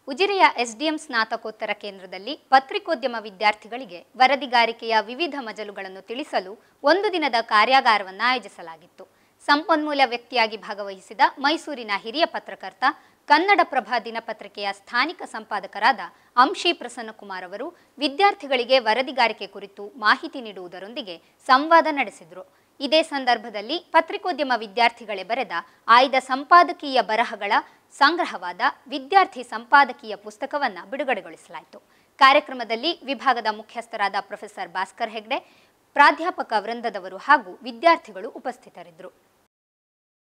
ಉಜಿರೆಯ SDM ಸ್ನಾತಕೋತ್ತರ ಕೇಂದ್ರದಲ್ಲಿ ಪತ್ರಿಕೋದ್ಯಮ ವಿದ್ಯಾರ್ಥಿಗಳಿಗೆ ವರದಿಗಾರಿಕೆಯ ವಿವಿಧ ಮಜಲುಗಳನ್ನು ತಿಳಿಸಲು ಒಂದು ದಿನದ ಕಾರ್ಯಾಗಾರವನ್ನು ಆಯೋಜಿಸಲಾಗಿತ್ತು ಸಂಪನ್ಮೂಲ ವ್ಯಕ್ತಿಯಾಗಿ ಭಾಗವಹಿಸಿದ ಮೈಸೂರಿನ ಹಿರಿಯ ಪತ್ರಕರ್ತ ಕನ್ನಡಪ್ರಭ ದಿನಪತ್ರಿಕೆಯ ಸ್ಥಾನಿಕ ಸಂಪಾದಕರಾದ ಅಂಶಿ ಪ್ರಸನ್ನಕುಮಾರ್ ಅವರು ವಿದ್ಯಾರ್ಥಿಗಳಿಗೆ ವರದಿಗಾರಿಕೆ ಕುರಿತು ಮಾಹಿತಿ ನೀಡುವುದರೊಂದಿಗೆ ಸಂವಾದ ನಡೆಸಿದರು ಇದೇ ಸಂದರ್ಭದಲ್ಲಿ ಪತ್ರಿಕೋದ್ಯಮ ವಿದ್ಯಾರ್ಥಿಗಳೇ ಬರೆದ ಆಯ್ದ ಸಂಪಾದಕೀಯ ಬರಹಗಳ ಸಂಗ್ರಹವಾದ ವಿದ್ಯಾರ್ಥಿ ಸಂಪಾದಕೀಯ ಪುಸ್ತಕವನ್ನು ಬಿಡುಗಡೆಗೊಳಿಸಲಾಯಿತು ಕಾರ್ಯಕ್ರಮದಲ್ಲಿ ವಿಭಾಗದ ಮುಖ್ಯಸ್ಥರಾದ ಪ್ರೊಫೆಸರ್ ಭಾಸ್ಕರ್ ಹೆಗ್ಡೆ ಪ್ರಾಧ್ಯಾಪಕ ವೃಂದದವರು ಹಾಗೂ ವಿದ್ಯಾರ್ಥಿಗಳು ಉಪಸ್ಥಿತರಿದ್ದರು